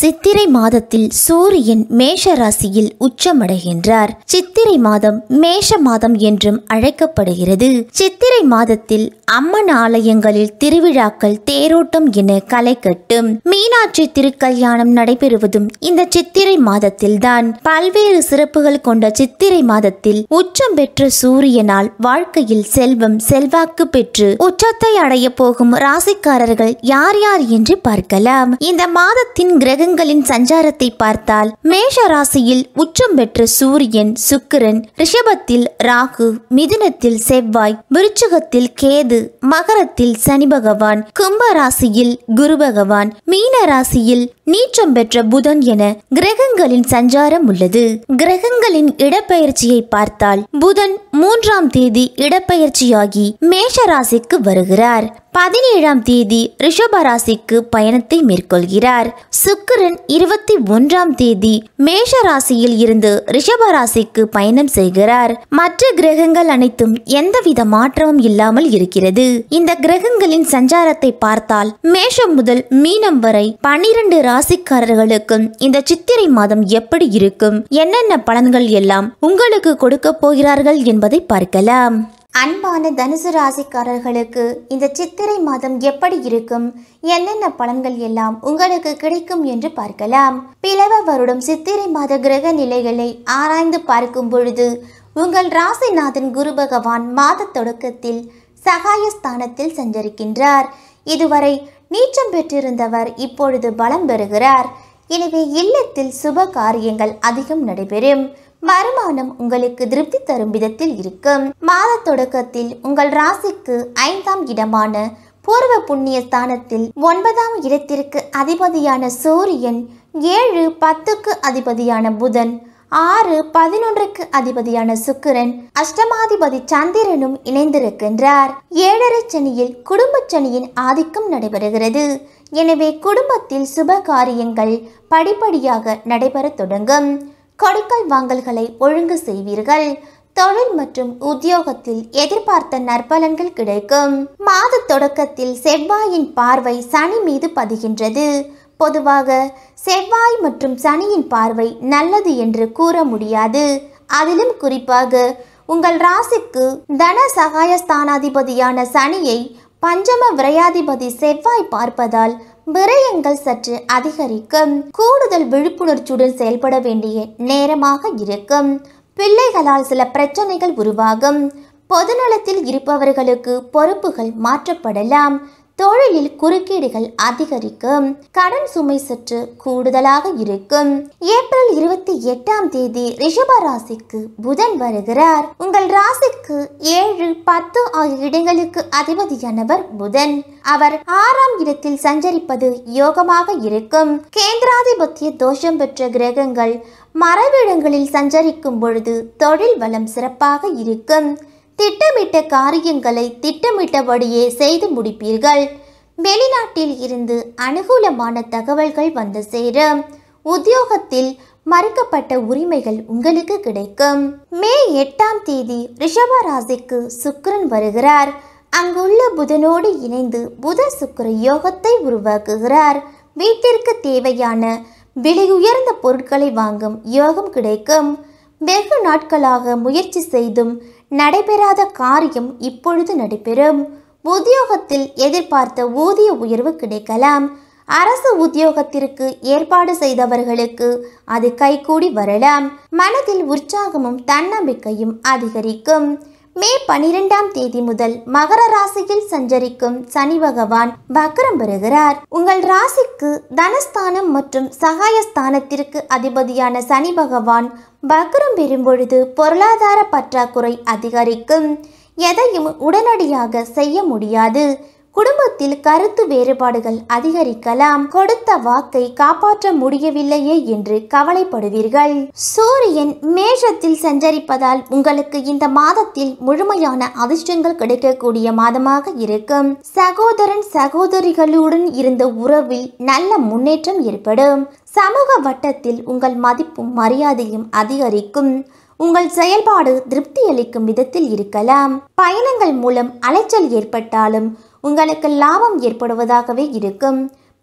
சித்திரை மாதத்தில் சூரியன் மேஷ ராசியில் உச்சமடைகின்றார் சித்திரை மாதம் மேஷ மாதம் என்றும் அழைக்கப்படுகிறது சித்திரை மாதத்தில் அம்மன் ஆலயங்களில் திருவிழாக்கள் தேரோட்டம் என களை கட்டும் மீனாட்சி திருக்கல்யாணம் நடைபெறுவதும் இந்த சித்திரை மாதத்தில்தான் பல்வேறு சிறப்புகள் கொண்ட சித்திரை மாதத்தில் உச்சம் பெற்ற சூரியனால் வாழ்க்கையில் செல்வம் செல்வாக்கு பெற்று உச்சத்தை அடைய போகும் ராசிக்காரர்கள் யார் யார் என்று பார்க்கலாம் இந்த மாதத்தின் கிரகங்களின் சஞ்சாரத்தை பார்த்தால் மேஷ ராசியில் உச்சம் பெற்ற சூரியன் சுக்கிரன் ரிஷபத்தில் ராகு மிதுனத்தில் செவ்வாய் விருச்சிகத்தில் கேது மகரத்தில் சனி பகவான் கும்ப ராசியில் குரு பகவான் மீன ராசியில் நீச்சம் பெற்ற புதன் என கிரகங்களின் சஞ்சாரம் உள்ளது கிரகங்களின் இடப்பெயர்ச்சியை பார்த்தால் புதன் மூன்றாம் தேதி இடப்பெயர்ச்சியாகி மேஷ ராசிக்கு வருகிறார் பதினேழாம் தேதி ரிஷப ராசிக்கு பயணத்தை மேற்கொள்கிறார் சுக்கிரன் இருபத்தி ஒன்றாம் தேதி மேஷ ராசியில் இருந்து ரிஷப ராசிக்கு பயணம் செய்கிறார் மற்ற கிரகங்கள் அனைத்தும் எந்தவித மாற்றமும் இல்லாமல் இருக்கிறது இந்த கிரகங்களின் சஞ்சாரத்தை பார்த்தால் மேஷம் முதல் மீனம் வரை பனிரெண்டு ராசிக்காரர்களுக்கும் இந்த சித்திரை மாதம் எப்படி இருக்கும் என்னென்ன பலன்கள் எல்லாம் உங்களுக்கு கொடுக்க போகிறார்கள் என்பதை பார்க்கலாம் அன்பான தனுசு ராசிக்காரர்களுக்கு இந்த சித்திரை மாதம் எப்படி இருக்கும் என்னென்ன பலன்கள் எல்லாம் உங்களுக்கு கிடைக்கும் என்று பார்க்கலாம் பிளவ வருடம் சித்திரை மாத கிரக நிலைகளை ஆராய்ந்து பார்க்கும் பொழுது உங்கள் ராசிநாதன் குரு பகவான் மாத தொடக்கத்தில் சகாயஸ்தானத்தில் சஞ்சரிக்கின்றார் இதுவரை நீச்சம் பெற்றிருந்தவர் இப்பொழுது பலம் பெறுகிறார் எனவே இல்லத்தில் சுப காரியங்கள் அதிகம் நடைபெறும் வருமானம் உங்களுக்கு திருப்தி தரும் விதத்தில் இருக்கும் மாத தொடக்கத்தில் உங்கள் ராசிக்கு ஐந்தாம் இடமான பூர்வ புண்ணிய ஸ்தானத்தில் ஒன்பதாம் இடத்திற்கு அதிபதியான சூரியன் ஏழு பத்துக்கு அதிபதியான புதன் ஆறு பதினொன்றுக்கு அதிபதியான சுக்கிரன் அஷ்டமாதிபதி சந்திரனும் இணைந்திருக்கின்றார் ஏழரை சனியில் குடும்ப சனியின் ஆதிக்கம் நடைபெறுகிறது எனவே குடும்பத்தில் சுப காரியங்கள் படிப்படியாக நடைபெறத் தொடங்கும் கொடுக்கல் வாங்கல்களை ஒழுங்கு செய்வீர்கள் தொழில் மற்றும் உத்தியோகத்தில் எதிர்பார்த்த நற்பலன்கள் கிடைக்கும் மாத தொடக்கத்தில் செவ்வாயின் பார்வை சனி மீது பதிகின்றது பொதுவாக செவ்வாய் மற்றும் சனியின் பார்வை நல்லது என்று கூற முடியாது அதிலும் குறிப்பாக உங்கள் ராசிக்கு தன சகாயஸ்தானாதிபதியான சனியை பஞ்சம விரையாதிபதி செவ்வாய் பார்ப்பதால் விரயங்கள் சற்று அதிகரிக்கும் கூடுதல் விழிப்புணர்ச்சியுடன் செயல்பட வேண்டிய நேரமாக இருக்கும் பிள்ளைகளால் சில பிரச்சனைகள் உருவாகும் பொதுநலத்தில் இருப்பவர்களுக்கு பொறுப்புகள் மாற்றப்படலாம் தொழிலில் குறுக்கீடுகள் அதிகரிக்கும் கடன் சுமை சற்று கூடுதலாக இருக்கும் ஏப்ரல் இருபத்தி எட்டாம் தேதி ரிஷப ராசிக்கு புதன் வருகிறார் உங்கள் ராசிக்கு ஏழு பத்து ஆகிய இடங்களுக்கு அதிபதியானவர் புதன் அவர் ஆறாம் இடத்தில் சஞ்சரிப்பது யோகமாக இருக்கும் கேந்திராதிபத்திய தோஷம் பெற்ற கிரகங்கள் மறைவிடங்களில் சஞ்சரிக்கும் பொழுது தொழில் வளம் சிறப்பாக இருக்கும் திட்டமிட்ட காரியங்களை திட்டமிட்டபடியே செய்து முடிப்பீர்கள் வெளிநாட்டில் இருந்து அனுகூலமான தகவல்கள் வந்து சேரும் உத்தியோகத்தில் மறுக்கப்பட்ட உரிமைகள் உங்களுக்கு கிடைக்கும் மே எட்டாம் தேதி ரிஷப ராசிக்கு சுக்கிரன் வருகிறார் அங்குள்ள புதனோடு இணைந்து புத சுக்கிர யோகத்தை உருவாக்குகிறார் வீட்டிற்கு தேவையான விலை உயர்ந்த பொருட்களை வாங்கும் யோகம் கிடைக்கும் வெகு நாட்களாக முயற்சி செய்தும் நடைபெறாத காரியம் இப்பொழுது நடைபெறும் உத்தியோகத்தில் எதிர்பார்த்த ஊதிய உயர்வு கிடைக்கலாம் அரசு உத்தியோகத்திற்கு ஏற்பாடு செய்தவர்களுக்கு அது கைகூடி வரலாம் மனதில் உற்சாகமும் தன்னம்பிக்கையும் அதிகரிக்கும் மே பனிரெண்டாம் தேதி முதல் மகர ராசியில் சஞ்சரிக்கும் சனி பகவான் வக்ரம் பெறுகிறார் உங்கள் ராசிக்கு தனஸ்தானம் மற்றும் சகாயஸ்தானத்திற்கு அதிபதியான சனி பகவான் வக்ரம் பெறும்பொழுது பொருளாதார பற்றாக்குறை அதிகரிக்கும் எதையும் உடனடியாக செய்ய முடியாது குடும்பத்தில் கருத்து வேறுபாடுகள் அதிகரிக்கலாம் கொடுத்த வாக்கை காப்பாற்ற முடியவில்லையே என்று கவலைப்படுவீர்கள் சூரியன் மேஷத்தில் சஞ்சரிப்பதால் உங்களுக்கு இந்த மாதத்தில் முழுமையான அதிர்ஷ்டங்கள் கிடைக்கக்கூடிய மாதமாக இருக்கும் சகோதரன் சகோதரிகளுடன் இருந்த உறவில் நல்ல முன்னேற்றம் ஏற்படும் சமூக வட்டத்தில் உங்கள் மதிப்பும் மரியாதையும் அதிகரிக்கும் உங்கள் செயல்பாடு திருப்தி அளிக்கும் விதத்தில் இருக்கலாம் பயணங்கள் மூலம் அலைச்சல் ஏற்பட்டாலும் உங்களுக்கு லாபம் ஏற்படுவதாகவே இருக்கும்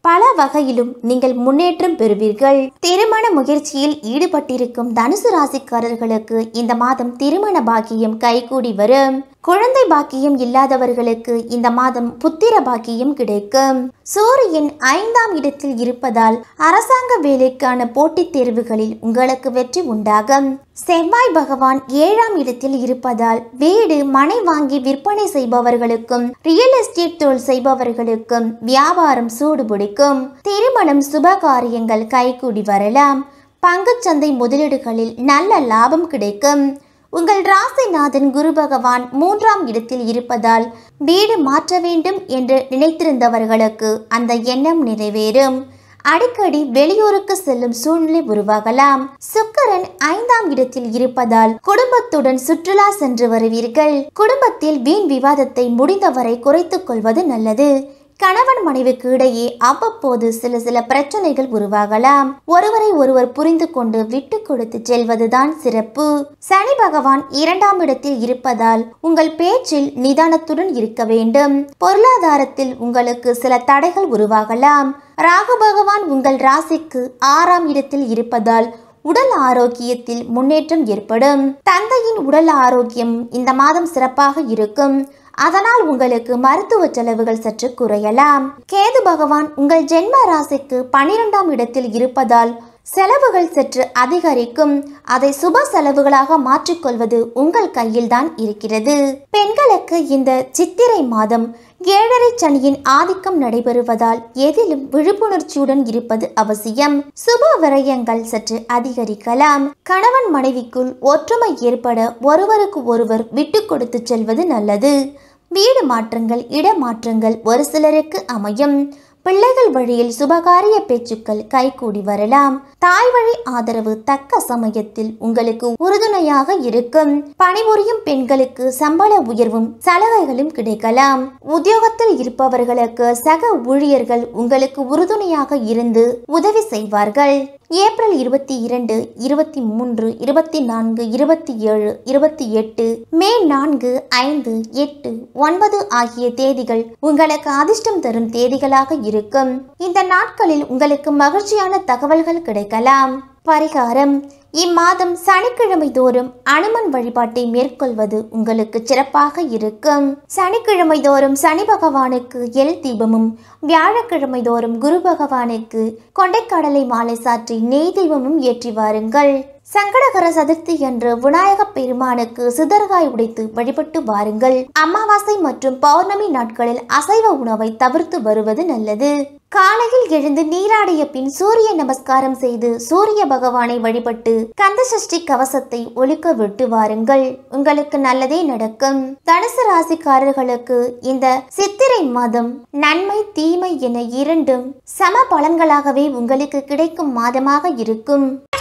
பல வகையிலும் நீங்கள் முன்னேற்றம் பெறுவீர்கள் திருமண முயற்சியில் ஈடுபட்டிருக்கும் தனுசு ராசிக்காரர்களுக்கு இந்த மாதம் திருமண பாக்கியம் கைகூடி வரும் குழந்தை பாக்கியம் இல்லாதவர்களுக்கு இந்த மாதம் புத்திர பாக்கியம் கிடைக்கும் சூரியன் ஐந்தாம் இடத்தில் இருப்பதால் அரசாங்க வேலைக்கான போட்டித் தேர்வுகளில் உங்களுக்கு வெற்றி உண்டாகும் செவ்வாய் பகவான் ஏழாம் இடத்தில் இருப்பதால் வீடு மனை வாங்கி விற்பனை செய்பவர்களுக்கும் ரியல் எஸ்டேட் தொழில் செய்பவர்களுக்கும் வியாபாரம் சூடுபிடிக்கும் திருமணம் சுப காரியங்கள் கைகூடி வரலாம் பங்குச்சந்தை முதலீடுகளில் நல்ல லாபம் கிடைக்கும் உங்கள் ராசிநாதன் குரு பகவான் மூன்றாம் இடத்தில் இருப்பதால் வீடு மாற்ற வேண்டும் என்று நினைத்திருந்தவர்களுக்கு அந்த எண்ணம் நிறைவேறும் அடிக்கடி வெளியூருக்கு செல்லும் சூழ்நிலை உருவாகலாம் சுக்கரன் ஐந்தாம் இடத்தில் இருப்பதால் குடும்பத்துடன் சுற்றுலா சென்று வருவீர்கள் குடும்பத்தில் வீண் விவாதத்தை முடிந்தவரை குறைத்துக் கொள்வது நல்லது கணவன் மனைவிக்கு இடையே அவ்வப்போது சில சில பிரச்சனைகள் உருவாகலாம் ஒருவரை ஒருவர் புரிந்து கொண்டு விட்டு கொடுத்து செல்வதுதான் சிறப்பு சனி பகவான் இரண்டாம் இடத்தில் இருப்பதால் உங்கள் பேச்சில் நிதானத்துடன் இருக்க வேண்டும் பொருளாதாரத்தில் உங்களுக்கு சில தடைகள் உருவாகலாம் ராகு பகவான் உங்கள் ராசிக்கு ஆறாம் இடத்தில் இருப்பதால் உடல் ஆரோக்கியத்தில் முன்னேற்றம் ஏற்படும் தந்தையின் உடல் ஆரோக்கியம் இந்த மாதம் சிறப்பாக இருக்கும் அதனால் உங்களுக்கு மருத்துவ செலவுகள் சற்று குறையலாம் கேது பகவான் உங்கள் ஜென்ம ராசிக்கு பனிரெண்டாம் இடத்தில் இருப்பதால் செலவுகள் சற்று அதிகரிக்கும் அதை சுப செலவுகளாக மாற்றிக்கொள்வது உங்கள் கையில்தான் இருக்கிறது பெண்களுக்கு இந்த சித்திரை மாதம் ஏழரை சனியின் ஆதிக்கம் நடைபெறுவதால் எதிலும் விழிப்புணர்ச்சியுடன் இருப்பது அவசியம் சுப விரயங்கள் சற்று அதிகரிக்கலாம் கணவன் மனைவிக்குள் ஒற்றுமை ஏற்பட ஒருவருக்கு ஒருவர் விட்டு கொடுத்து செல்வது நல்லது வீடு மாற்றங்கள் இடமாற்றங்கள் ஒரு சிலருக்கு அமையும் பிள்ளைகள் வழியில் சுபகாரிய பேச்சுக்கள் கைகூடி வரலாம் தாய் வழி ஆதரவு தக்க சமயத்தில் உங்களுக்கு உறுதுணையாக இருக்கும் பணிபுரியும் பெண்களுக்கு சம்பள உயர்வும் சலுகைகளும் கிடைக்கலாம் உத்தியோகத்தில் இருப்பவர்களுக்கு சக ஊழியர்கள் உங்களுக்கு உறுதுணையாக இருந்து உதவி செய்வார்கள் ஏப்ரல் இருபத்தி இரண்டு இருபத்தி மூன்று இருபத்தி நான்கு இருபத்தி ஏழு இருபத்தி எட்டு மே நான்கு ஐந்து எட்டு ஒன்பது ஆகிய தேதிகள் உங்களுக்கு அதிர்ஷ்டம் தரும் தேதிகளாக இருக்கும் இந்த நாட்களில் உங்களுக்கு மகிழ்ச்சியான தகவல்கள் கிடைக்கலாம் பரிகாரம் இம்மாதம் சனிக்கிழமை தோறும் அனுமன் வழிபாட்டை மேற்கொள்வது உங்களுக்கு சிறப்பாக இருக்கும் சனிக்கிழமை தோறும் சனி பகவானுக்கு எல் தீபமும் வியாழக்கிழமை தோறும் குரு பகவானுக்கு கொண்டைக்கடலை மாலை சாற்றி நெய் தீபமும் ஏற்றி வாருங்கள் சங்கடகர சதுர்த்தி அன்று விநாயக பெருமானுக்கு சிதறுகாய் உடைத்து வழிபட்டு வாருங்கள் அமாவாசை மற்றும் பௌர்ணமி நாட்களில் அசைவ உணவை தவிர்த்து வருவது நல்லது காலையில் எழுந்து நீராடிய பின் சூரிய நமஸ்காரம் செய்து சூரிய பகவானை வழிபட்டு கந்தசஷ்டி கவசத்தை ஒலிக்க விட்டு வாருங்கள் உங்களுக்கு நல்லதே நடக்கும் தனுசு ராசிக்காரர்களுக்கு இந்த சித்திரை மாதம் நன்மை தீமை என இரண்டும் சம பலன்களாகவே உங்களுக்கு கிடைக்கும் மாதமாக இருக்கும்